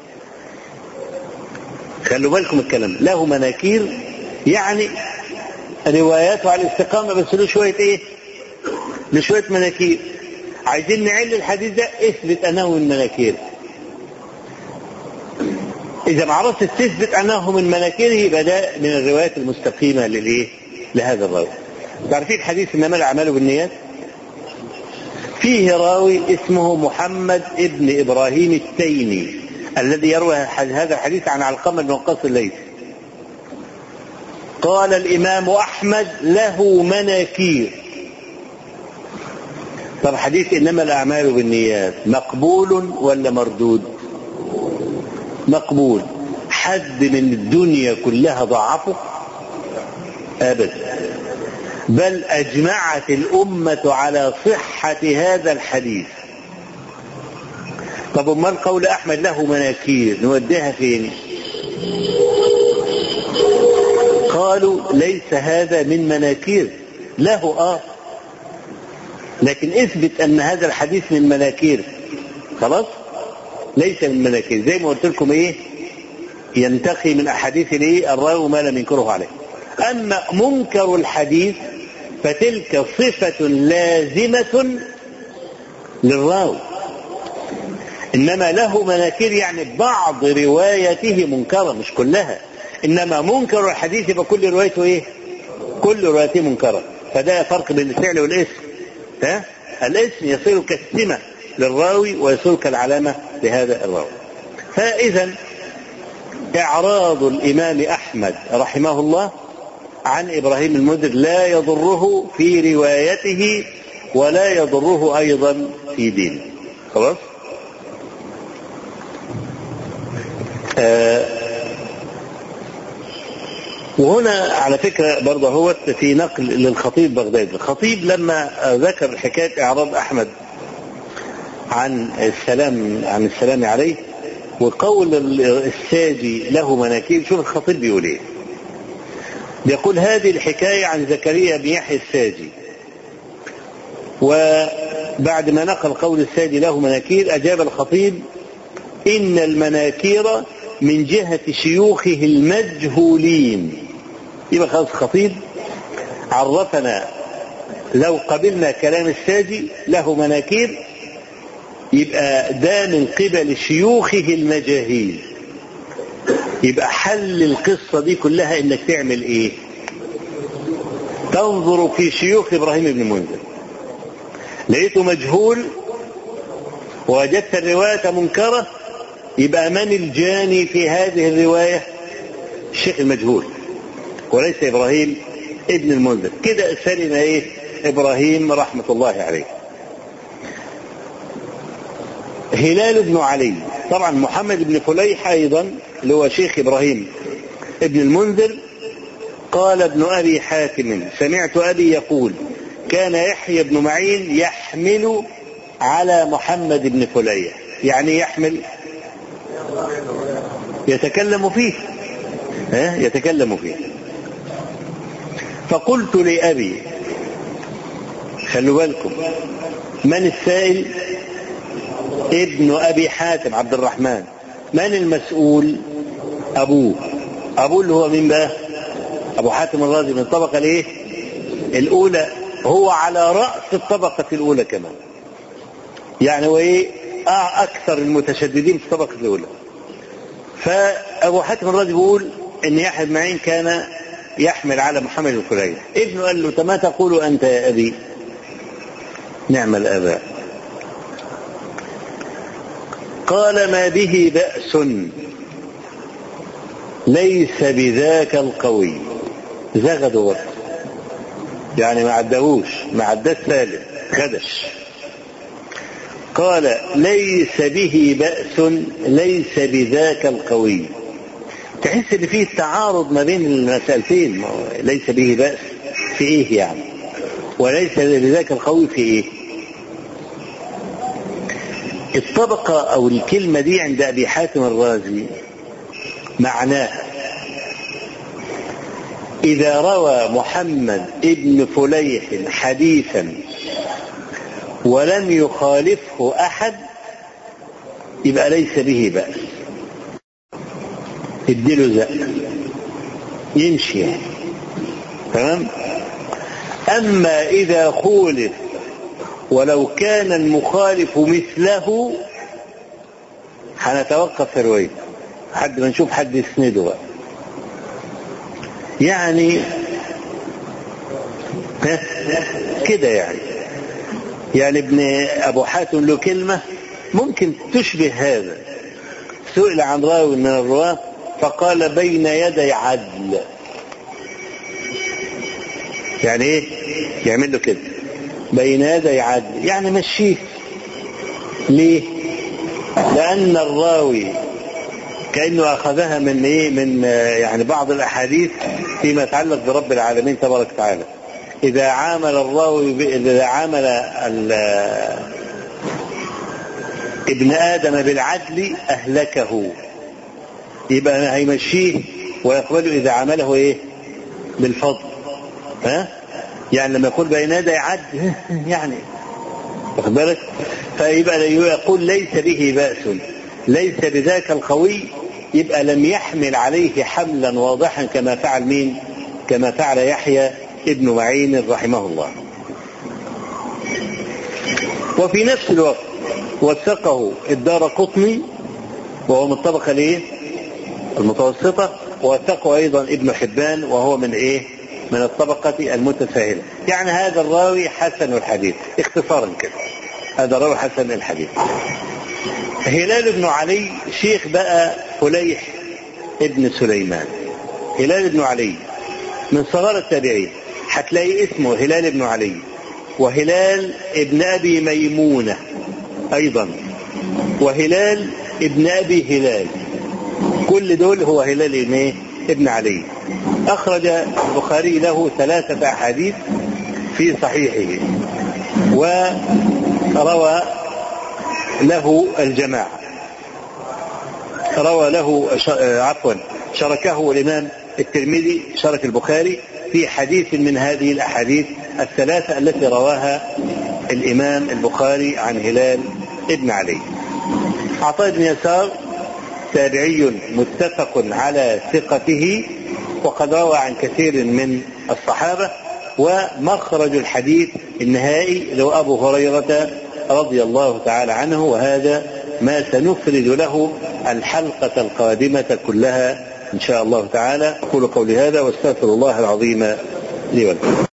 خلوا بالكم الكلام له مناكير يعني رواياته على الاستقامة بس له شوية ايه له شوية مناكير عايزين نعل الحديث ده اثبت انه من مناكير اذا ما عرفت تثبت انه من مناكيره يبقى ده من الروايات المستقيمة للايه لهذا الراوي تعرفين حديث انما الاعمال بالنيات فيه راوي اسمه محمد ابن ابراهيم التيمي الذي يروي هذا الحديث عن علقمه بن وقاص الليثي قال الامام احمد له مناكير طب حديث انما الاعمال بالنيات مقبول ولا مردود مقبول حد من الدنيا كلها ضعفه ابدا بل اجمعت الامه على صحه هذا الحديث طب امال قول احمد له مناكير نوديها فين قالوا ليس هذا من مناكير له اه لكن اثبت ان هذا الحديث من مناكير خلاص ليس من مناكير زي ما قلت لكم ايه ينتقي من احاديث الايه الراوي ما لم ينكره عليه اما منكر الحديث فتلك صفة لازمة للراوي إنما له مناكير يعني بعض روايته منكرة مش كلها إنما منكر الحديث يبقى كل روايته إيه؟ كل روايته منكرة فده فرق بين الفعل والاسم ها الاسم يصير كالسمة للراوي ويصير كالعلامة لهذا الراوي فإذا إعراض الإمام أحمد رحمه الله عن إبراهيم المنذر لا يضره في روايته ولا يضره أيضا في دينه خلاص آه وهنا على فكرة برضه هو في نقل للخطيب بغدادي الخطيب لما ذكر حكاية إعراض أحمد عن السلام عن السلام عليه وقول الساجي له مناكير شوف الخطيب بيقول ايه يقول هذه الحكاية عن زكريا بن يحيى الساجي وبعد ما نقل قول الساجي له مناكير أجاب الخطيب إن المناكير من جهة شيوخه المجهولين يبقى خلاص الخطيب عرفنا لو قبلنا كلام الساجي له مناكير يبقى ده من قبل شيوخه المجاهيل يبقى حل القصة دي كلها انك تعمل ايه تنظر في شيوخ ابراهيم بن منذر لقيته مجهول ووجدت الرواية منكرة يبقى من الجاني في هذه الرواية الشيخ المجهول وليس إبراهيم ابن المنذر كده سلم إيه إبراهيم رحمة الله عليه هلال بن علي طبعا محمد بن فليح أيضا اللي هو شيخ إبراهيم ابن المنذر قال ابن أبي حاتم سمعت أبي يقول كان يحيى بن معين يحمل على محمد بن فليح يعني يحمل يتكلم فيه ها يتكلم فيه فقلت لأبي خلوا بالكم من السائل ابن أبي حاتم عبد الرحمن من المسؤول أبوه أبوه اللي هو مين بقى أبو حاتم الرازي من الطبقة الإيه الأولى هو على رأس الطبقة الأولى كمان يعني هو إيه أكثر المتشددين في الطبقة الأولى فأبو حاتم الرازي بيقول إن يحيى بن معين كان يحمل على محمد الفليح ابنه قال له ما تقول أنت يا أبي نعم الآباء قال ما به بأس ليس بذاك القوي زغد وقت يعني ما عدهوش ما عداش سالم خدش قال ليس به بأس ليس بذاك القوي تحس ان فيه تعارض ما بين المسألتين ليس به بأس في ايه يعني وليس بذاك القوي في ايه الطبقة او الكلمة دي عند ابي حاتم الرازي معناها إذا روى محمد ابن فليح حديثا ولم يخالفه أحد يبقى ليس به بأس اديله زق يمشي يعني تمام أما إذا خولف ولو كان المخالف مثله هنتوقف في روايته حد ما نشوف حد يسنده بقى يعني كده يعني يعني ابن ابو حاتم له كلمه ممكن تشبه هذا سئل عن راوي من الرواه فقال بين يدي عدل يعني ايه يعمل له كده بين يدي عدل يعني مشيه ليه لان الراوي كانه اخذها من ايه من يعني بعض الاحاديث فيما يتعلق برب العالمين تبارك وتعالى اذا عامل الراوي اذا عامل ابن ادم بالعدل اهلكه يبقى هيمشيه ويقبله اذا عمله ايه بالفضل ها يعني لما يقول بين يدي عدل يعني واخد بالك فيبقى يقول ليس به بأس ليس بذاك القوي يبقى لم يحمل عليه حملا واضحا كما فعل مين كما فعل يحيى ابن معين رحمه الله وفي نفس الوقت وثقه الدار قطني وهو من الطبقة الايه المتوسطة ووثقه ايضا ابن حبان وهو من ايه من الطبقة المتساهلة يعني هذا الراوي حسن الحديث اختصارا كده هذا الراوي حسن الحديث هلال بن علي شيخ بقى فليح ابن سليمان هلال بن علي من صغار التابعين هتلاقي اسمه هلال بن علي وهلال ابن ابي ميمونه ايضا وهلال ابن ابي هلال كل دول هو هلال ايه ابن علي اخرج البخاري له ثلاثه احاديث في صحيحه وروى له الجماعه روى له عفوا شركه الامام الترمذي شرك البخاري في حديث من هذه الاحاديث الثلاثه التي رواها الامام البخاري عن هلال ابن علي. عطاء بن يسار تابعي متفق على ثقته وقد روى عن كثير من الصحابه ومخرج الحديث النهائي لو ابو هريره رضي الله تعالى عنه وهذا ما سنفرد له الحلقه القادمه كلها ان شاء الله تعالى اقول قولي هذا واستغفر الله العظيم لي ولكم